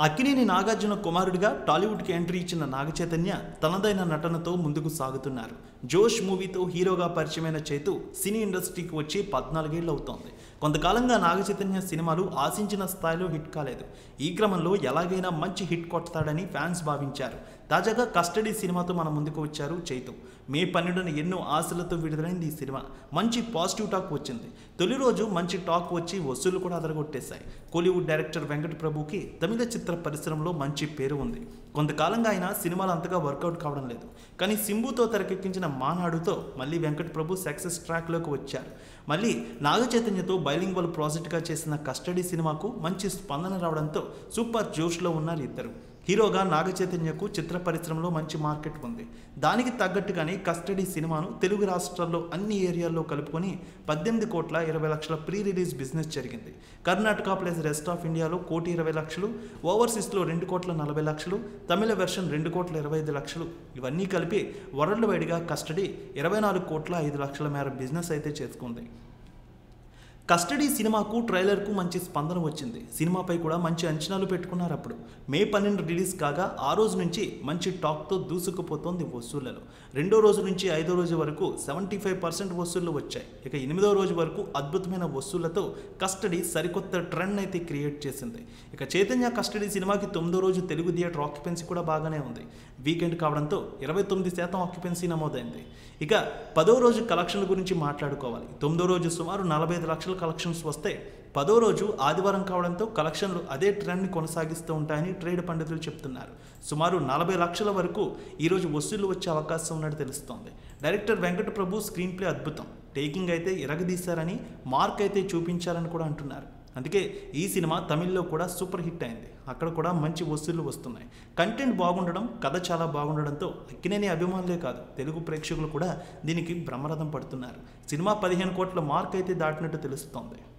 అక్కినేని నాగార్జున కుమారుడిగా టాలీవుడ్కి ఎంట్రీ ఇచ్చిన నాగచైతన్య తనదైన నటనతో ముందుకు సాగుతున్నారు జోష్ మూవీతో హీరోగా పరిచయమైన చైతు సినీ ఇండస్ట్రీకి వచ్చి పద్నాలుగేళ్ళు అవుతోంది కొంతకాలంగా నాగచైతన్య సినిమాలు ఆశించిన స్థాయిలో హిట్ కాలేదు ఈ క్రమంలో ఎలాగైనా మంచి హిట్ కొడతాడని ఫ్యాన్స్ భావించారు తాజాగా కస్టడీ సినిమాతో మన ముందుకు వచ్చారు చైతు మే పన్నెండున ఎన్నో ఆశలతో విడుదలైంది ఈ సినిమా మంచి పాజిటివ్ టాక్ వచ్చింది తొలి రోజు మంచి టాక్ వచ్చి వసూళ్లు కూడా అదరగొట్టేశాయి కోలీవుడ్ డైరెక్టర్ వెంకట ప్రభుకి తమిళ చిత్ర పరిశ్రమలో మంచి పేరు ఉంది కొంతకాలంగా ఆయన సినిమాలు అంతగా వర్కౌట్ కావడం లేదు కానీ సింబుతో తెరకెక్కించిన మానాడుతో మళ్ళీ వెంకట ప్రభు సక్సెస్ ట్రాక్లోకి వచ్చారు మళ్ళీ నాగ చైతన్యతో బైలింగ్వల్ ప్రాజెక్ట్గా చేసిన కస్టడీ సినిమాకు మంచి స్పందన రావడంతో సూపర్ జోష్లో ఉన్నారు ఇద్దరు హీరోగా నాగ చైతన్యకు చిత్ర పరిశ్రమలో మంచి మార్కెట్ ఉంది దానికి తగ్గట్టుగానే కస్టడీ సినిమాను తెలుగు రాష్ట్రాల్లో అన్ని ఏరియాల్లో కలుపుకొని పద్దెనిమిది కోట్ల ఇరవై లక్షల ప్రీ రిలీజ్ బిజినెస్ జరిగింది కర్ణాటక ప్లస్ రెస్ట్ ఆఫ్ ఇండియాలో కోటి ఇరవై లక్షలు ఓవర్సీస్లో రెండు కోట్ల నలభై లక్షలు తమిళ వెర్షన్ రెండు కోట్ల ఇరవై ఐదు లక్షలు ఇవన్నీ కలిపి వరల్డ్ వైడ్గా కస్టడీ ఇరవై నాలుగు కోట్ల ఐదు లక్షల మేర బిజినెస్ అయితే చేసుకుంది కస్టడీ సినిమాకు ట్రైలర్కు మంచి స్పందన వచ్చింది సినిమాపై కూడా మంచి అంచనాలు పెట్టుకున్నారు అప్పుడు మే పన్నెండు రిలీజ్ కాగా ఆ రోజు నుంచి మంచి టాక్తో దూసుకుపోతోంది వసూళ్లలో రెండో రోజు నుంచి ఐదో రోజు వరకు సెవెంటీ ఫైవ్ పర్సెంట్ వసూళ్లు వచ్చాయి ఇక ఎనిమిదో రోజు వరకు అద్భుతమైన వసూళ్లతో కస్టడీ సరికొత్త ట్రెండ్ అయితే క్రియేట్ చేసింది ఇక చైతన్య కస్టడీ సినిమాకి తొమ్మిదో రోజు తెలుగు థియేటర్ ఆక్యుపెన్సీ కూడా బాగానే ఉంది వీకెండ్ కావడంతో ఇరవై తొమ్మిది శాతం ఆక్యుపెన్సీ నమోదైంది ఇక పదో రోజు కలెక్షన్ల గురించి మాట్లాడుకోవాలి తొమ్మిదో రోజు సుమారు నలభై ఐదు లక్షల కలెక్షన్స్ వస్తే పదో రోజు ఆదివారం కావడంతో కలెక్షన్లు అదే ట్రెండ్ని కొనసాగిస్తూ ఉంటాయని ట్రేడ్ పండితులు చెప్తున్నారు సుమారు నలభై లక్షల వరకు ఈరోజు వసూళ్లు వచ్చే అవకాశం ఉన్నట్టు తెలుస్తోంది director Venkata Prabhu screen play అద్భుతం టేకింగ్ అయితే ఇరగదీశారని మార్క్ అయితే చూపించారని కూడా అంటున్నారు అందుకే ఈ సినిమా తమిళ్లో కూడా సూపర్ హిట్ అయింది అక్కడ కూడా మంచి వసూళ్లు వస్తున్నాయి కంటెంట్ బాగుండడం కథ చాలా బాగుండడంతో అక్కినేని అభిమానులే కాదు తెలుగు ప్రేక్షకులు కూడా దీనికి బ్రహ్మరథం పడుతున్నారు సినిమా పదిహేను కోట్ల మార్క్ అయితే దాటినట్టు తెలుస్తోంది